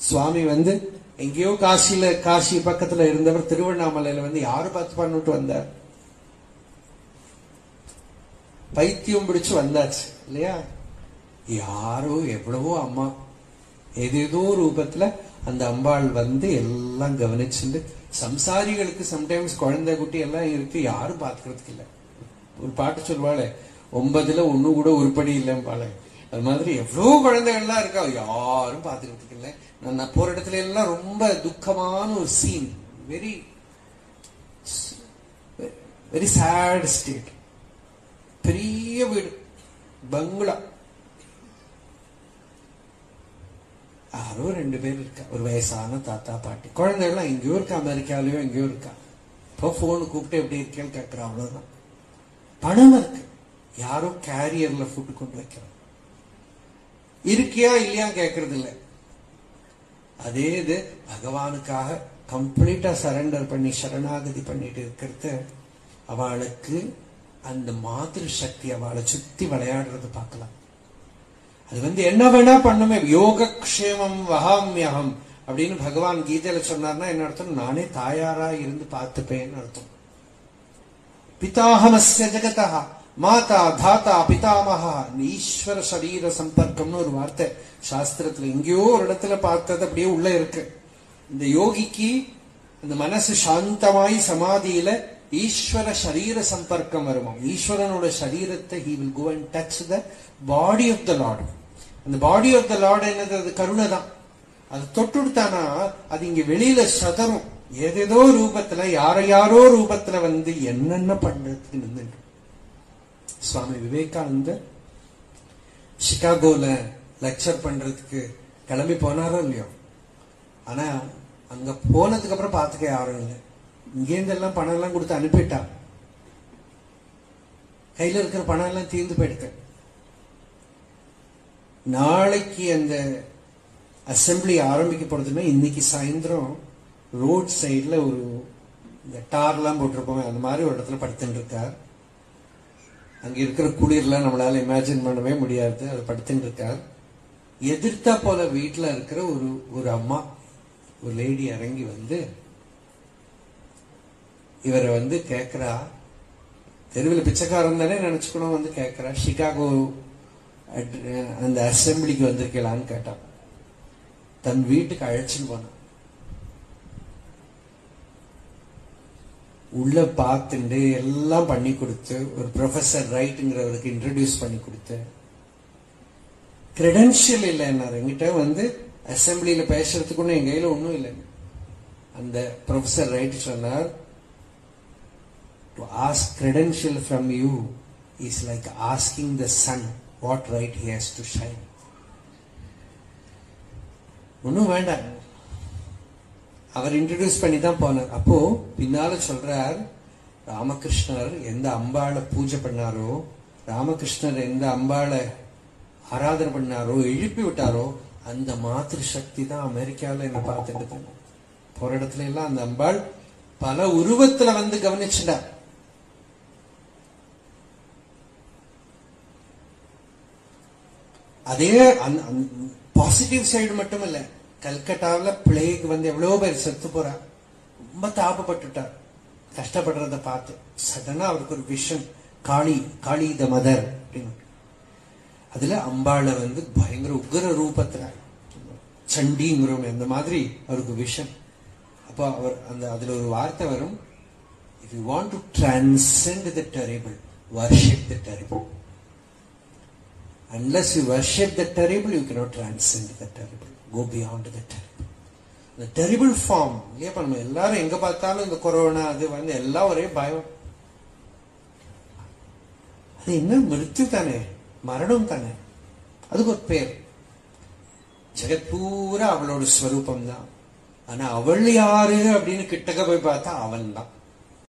சுவாமி வந்து எங்கேயோ காசியில காசி பக்கத்துல இருந்தவர் திருவண்ணாமலையில வந்து யாரு பார்த்து பண்ணிட்டு வந்தார் பைத்தியம் பிடிச்சு வந்தாச்சு இல்லையா யாரோ எவ்வளவோ அம்மா ஏதேதோ ரூபத்துல அந்த அம்பாள் வந்து எல்லாம் கவனிச்சுட்டு சம்சாரிகளுக்கு சம்டைம்ஸ் குழந்தை குட்டி எல்லாம் இருக்கு யாரும் பாத்துக்கிறதுக்கு இல்ல ஒரு பாட்டு சொல்வாளே ஒன்பதுல ஒண்ணு கூட உருப்படி இல்லைம்பாளே அது மாதிரி எவ்வளவு குழந்தைகள்லாம் இருக்கா யாரும் பாத்துக்கிறதுக்கு இல்லை நான் நான் போற இடத்துல எல்லாம் ரொம்ப துக்கமான ஒரு scene very very sad state பெரிய வீடு பங்களா யாரோ ரெண்டு பேர் இருக்கா ஒரு வயசான தாத்தா பாட்டி குழந்தைகள்லாம் எங்கேயோ இருக்கா அமெரிக்காலயோ எங்கேயோ இருக்கா இப்போ போன் கூப்பிட்டு எப்படி இருக்கேன்னு கேட்கிறா அவ்வளவுதான் பணம் இருக்கு யாரோ கேரியர்ல ஃபுட் கொண்டு வைக்கிறோம் இருக்கியா இல்லையா கேட்கறது இல்ல அதே இது பகவானுக்காக கம்ப்ளீட்டா சரண்டர் பண்ணி சரணாகதி பண்ணிட்டு இருக்கிறது அவளுக்கு அந்த மாதிரி சக்தி அவளை சுத்தி விளையாடுறது பார்க்கலாம் அது வந்து என்ன வேணா பண்ணுமே யோகக்ஷேமம் வகாமியகம் அப்படின்னு பகவான் கீதையில சொன்னார்னா என்ன அர்த்தம் நானே தாயாரா இருந்து பார்த்துப்பேன்னு அர்த்தம் பிதாஹமஸ்ய ஜெகதா மாதா தாத்தா பிதாமகா ஈஸ்வர சரீர சம்பர்க்கம்னு ஒரு வார்த்தை சாஸ்திரத்துல எங்கேயோ ஒரு இடத்துல பார்த்தது அப்படியே உள்ள இருக்கு இந்த யோகிக்கு இந்த மனசு சாந்தமாய் சமாதியில ஈஸ்வர சரீர சம்பர்க்கம் வருமா ஈஸ்வரனோட சரீரத்தை he will go and touch the body of the Lord அந்த பாடி ஆஃப் த லார்ட் என்னது அது கருணை தான் அது தொட்டுடுத்தானா அது இங்க வெளியில சதரும் ஏதேதோ ரூபத்துல யார யாரோ ரூபத்துல வந்து என்னென்ன பண்றதுக்கு நின்று சுவாமி விவேகானந்தர் சிகாகோல லெக்சர் பண்றதுக்கு கிளம்பி போனாரோ இல்லையோ ஆனா அங்க போனதுக்கு அப்புறம் பாத்துக்க யாரும் இல்லை இங்கேருந்து எல்லாம் பணம் எல்லாம் கொடுத்து அனுப்பிட்டா கையில இருக்கிற பணம் எல்லாம் தீர்ந்து போயிடுக்கு நாளைக்கு அந்த அசம்பிளி ஆரம்பிக்க போறதுன்னா இன்னைக்கு சாயந்தரம் ரோட் சைடுல ஒரு இந்த டார்லாம் போட்டிருப்போம் அந்த மாதிரி ஒரு இடத்துல படுத்துட்டு இருக்கார் அங்க இருக்கிற குளிர்லாம் நம்மளால இமேஜின் பண்ணவே முடியாது அது படுத்துட்டு இருக்கார் எதிர்த்தா போல வீட்டுல இருக்கிற ஒரு ஒரு அம்மா ஒரு லேடி இறங்கி வந்து இவரை வந்து கேக்குறா தெருவில் பிச்சைக்காரன் தானே நினைச்சுக்கணும் வந்து கேக்குறா சிகாகோ அட்- அந்த அசம்பிளிக்கு வந்திருக்கலான்னு கேட்டான் தன் வீட்டுக்கு அழைச்சின்னு போனான் உள்ள பார்த்துண்டு எல்லாம் பண்ணி கொடுத்து ஒரு ப்ரொஃபசர் ரைட்டுங்கிறவருக்கு இன்ட்ரடியூஸ் பண்ணி கொடுத்து கிரெடென்ஷியல் இல்லைன்னாரு என்கிட்ட வந்து அசம்பிளியில பேசுறதுக்கு ஒன்றும் என் கையில ஒன்றும் இல்லை அந்த ப்ரொஃபசர் ரைட் சொன்னார் to ask credential from you is like asking the sun what right he has to shine ஒன்றும் வேண்டாம் அவர் இன்ட்ரடியூஸ் பண்ணி தான் போனார் அப்போ பின்னால சொல்றார் ராமகிருஷ்ணர் எந்த அம்பாளை பூஜை பண்ணாரோ ராமகிருஷ்ணர் எந்த அம்பாளை ஆராதனை பண்ணாரோ எழுப்பி விட்டாரோ அந்த மாத்திரு சக்தி தான் அமெரிக்காவில் என்ன பார்த்துட்டு போற இடத்துல எல்லாம் அந்த அம்பாள் பல உருவத்துல வந்து கவனிச்சுட்டா அதே பாசிட்டிவ் சைடு மட்டும் இல்ல கல்கட்டாவுல பிளேக் வந்து எவ்வளவு பேர் செத்து போறா ரொம்ப தாபப்பட்டுட்டார் கஷ்டப்படுறத பார்த்து சடனா அவருக்கு ஒரு vision Kali Kali the mother அப்படின்னு அதுல அம்பாளை வந்து பயங்கர உக்ர ரூபத்துல சண்டிங்கிறோம் அந்த மாதிரி அவருக்கு விஷன் அப்போ அவர் அந்த அதுல ஒரு வார்த்தை வரும் if you want to transcend the terrible worship the terrible unless you worship the terrible you cannot transcend the terrible go beyond the terrible the terrible form இல்லையா இப்ப நம்ம எல்லாரும் எங்க பார்த்தாலும் இந்த கொரோனா அது வந்து எல்லாம் ஒரே பயம் அது என்ன மிருத்து தானே மரணம் தானே அதுக்கு ஒரு பேர் ஜெகத் பூரா அவளோட ஸ்வரூபம் தான் ஆனா அவள் யாரு அப்படின்னு கிட்டக்க போய் பார்த்தா அவன் தான்